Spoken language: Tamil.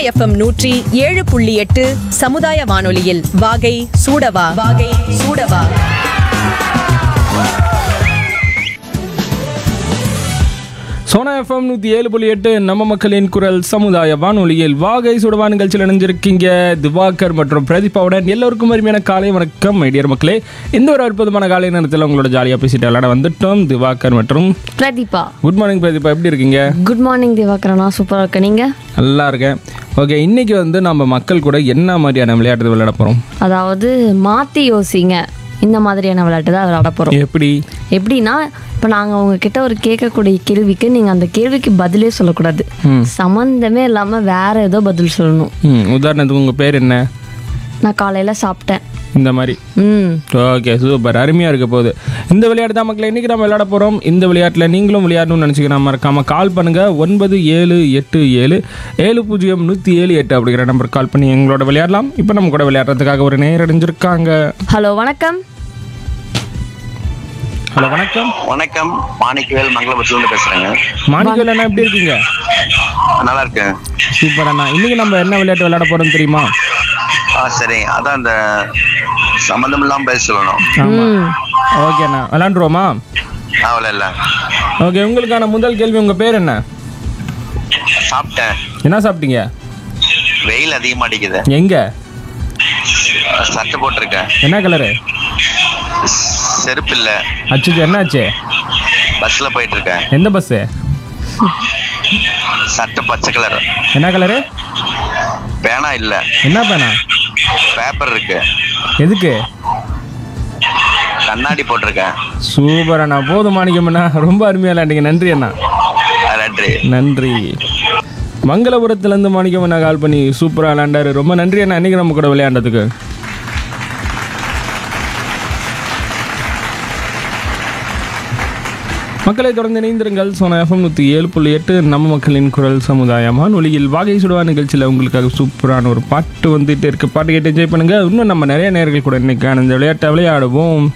எஃப்எம் நூற்றி ஏழு புள்ளி எட்டு சமுதாய வானொலியில் வாகை சூடவா வாகை சூடவா சோனா எஃப்எம் நூற்றி ஏழு புள்ளி எட்டு நம்ம மக்களின் குரல் சமுதாய வானொலியில் வாகை சுடவா நிகழ்ச்சியில் இணைஞ்சிருக்கீங்க திவாகர் மற்றும் பிரதீபாவுடன் எல்லோருக்கும் அருமையான காலை வணக்கம் மைடியர் மக்களே இந்த ஒரு அற்புதமான காலை நேரத்தில் உங்களோட ஜாலியாக பேசிட்டு விளையாட வந்துட்டோம் திவாகர் மற்றும் பிரதீபா குட் மார்னிங் பிரதீபா எப்படி இருக்கீங்க குட் மார்னிங் திவாகரனா சூப்பராக இருக்க நீங்க நல்லா இருக்கேன் ஓகே இன்னைக்கு வந்து நம்ம மக்கள் கூட என்ன மாதிரியான விளையாட்டு விளையாட போகிறோம் அதாவது மாற்றி யோசிங்க இந்த மாதிரியான விளையாட்டு தான் விளையாட போகிறோம் எப்படி எப்படின்னா இப்போ நாங்கள் உங்ககிட்ட ஒரு கேட்கக்கூடிய கேள்விக்கு நீங்கள் அந்த கேள்விக்கு பதிலே சொல்லக்கூடாது சம்மந்தமே இல்லாமல் வேற ஏதோ பதில் சொல்லணும் ம் உதாரணத்துக்கு உங்கள் பேர் என்ன நான் காலையில் சாப்பிட்டேன் இந்த மாதிரி ம் ஓகே சூப்பர் அருமையாக இருக்க போகுது இந்த விளையாட்டு தான் மக்களை இன்றைக்கி நம்ம விளையாட போகிறோம் இந்த விளையாட்டில் நீங்களும் விளையாடணும்னு நினச்சிக்கிறோம் மறக்காமல் கால் பண்ணுங்கள் ஒன்பது ஏழு எட்டு ஏழு ஏழு பூஜ்ஜியம் நூற்றி ஏழு எட்டு அப்படிங்கிற நம்பர் கால் பண்ணி எங்களோட விளையாடலாம் இப்போ நம்ம கூட விளையாடுறதுக்காக ஒரு நேர் அடைஞ்சிருக்காங்க ஹலோ வணக்கம் ஹலோ வணக்கம் வணக்கம் மாணிக்கவேல் மங்களபுரத்துலேருந்து பேசுகிறேங்க மாணிக்கல் அண்ணா எப்படி இருக்கீங்க நல்லா இருக்கேன் சூப்பர் அண்ணா இன்றைக்கி நம்ம என்ன விளையாட்டு விளையாட போகிறோம் தெரியுமா ஆ சரி அதான் அந்த சம்மந்தம் இல்லாமல் பேச சொல்லணும் ஆமாம் ஓகே அண்ணா விளாண்டுருவோமா அவ்வளோ இல்லை ஓகே உங்களுக்கான முதல் கேள்வி உங்கள் பேர் என்ன சாப்பிட்டேன் என்ன சாப்பிட்டீங்க வெயில் அதிகமாக அடிக்குது எங்கே சட்டை போட்டிருக்கேன் என்ன கலரு செருப்பு இல்லை அச்சு என்னாச்சு பஸ்ஸில் போயிட்டு இருக்கேன் எந்த பஸ்ஸு சட்டை பச்சை கலர் என்ன கலரு பேனா இல்லை என்ன பேனா பேப்பர் இருக்கு எதுக்கு கண்ணாடி போட்டிருக்கேன் சூப்பர் அண்ணா போதும் மாணிக்கம் அண்ணா ரொம்ப அருமையாக விளையாண்டீங்க நன்றி அண்ணா ஆ, நன்றி நன்றி மங்களபுரத்துலேருந்து மாணிக்கம் அண்ணா கால் பண்ணி சூப்பராக விளையாண்டாரு ரொம்ப நன்றி அண்ணா இன்னைக்கு நம்ம கூட விளையாண்டதுக்கு மக்களை தொடர்ந்து இணைந்திருங்கள் சோனா எஃப்எம் நூற்றி ஏழு புள்ளி எட்டு நம்ம மக்களின் குரல் சமுதாயமான ஒளியில் வாகை சுடுவா நிகழ்ச்சியில் உங்களுக்காக சூப்பரான ஒரு பாட்டு வந்துட்டு இருக்கு பாட்டு கேட்டு என்ஜாய் பண்ணுங்க இன்னும் நம்ம நிறைய நேர்கள் கூட இன்னைக்கான இந்த விளையாட்டை விளையாடுவோம்